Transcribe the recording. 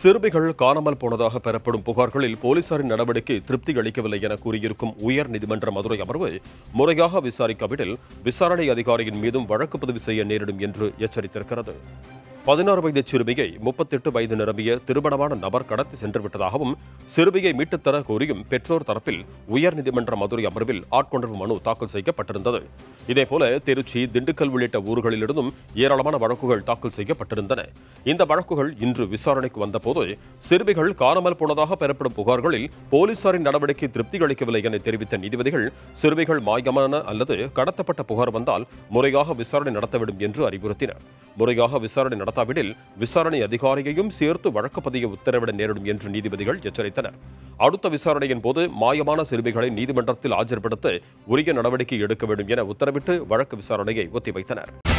சிறுமிகள் காணாமல் போனதாக பெறப்படும் புகார்களில் போலீசாரின் நடவடிக்கை திருப்தி அளிக்கவில்லை என கூறியிருக்கும் உயர் நீதிமன்ற மதுரை அமர்வு முறையாக விசாரிக்காவிடில் விசாரணை அதிகாரியின் மீதும் வழக்கு பதிவு செய்ய நேரிடும் என்று எச்சரித்திருக்கிறது பதினாறு வயது சிறுமியை முப்பத்தெட்டு வயது நிரம்பிய திருமணமான நபர் கடத்தி சென்று விட்டதாகவும் சிறுமியை மீட்டுத் தர கோரியும் பெற்றோர் தரப்பில் உயர்நீதிமன்ற மதுரை அமர்வில் ஆட்கொணர்வு மனு தாக்கல் செய்யப்பட்டிருந்தது இதேபோல திருச்சி திண்டுக்கல் உள்ளிட்ட ஊர்களிலிருந்தும் ஏராளமான வழக்குகள் தாக்கல் செய்யப்பட்டிருந்தன இந்த வழக்குகள் இன்று விசாரணைக்கு வந்தபோது சிறுமிகள் காணாமல் போனதாக பெறப்படும் புகார்களில் போலீசாரின் நடவடிக்கை திருப்தி அளிக்கவில்லை என தெரிவித்த நீதிபதிகள் சிறுமிகள் மாயமான அல்லது கடத்தப்பட்ட புகார் வந்தால் முறையாக விசாரணை நடத்த வேண்டும் என்று அறிவுறுத்தினர் முறையாக விசாரணை நடத்தாவிடில் விசாரணை அதிகாரியையும் சேர்த்து வழக்கு பதிய உத்தரவிட நேரிடும் என்று நீதிபதிகள் எச்சரித்தனர் அடுத்த விசாரணையின் போது மாயமான சிறுமிகளை நீதிமன்றத்தில் ஆஜர்படுத்த உரிய நடவடிக்கை எடுக்க வேண்டும் என உத்தரவிட்டு வழக்கு விசாரணையை ஒத்திவைத்தனர்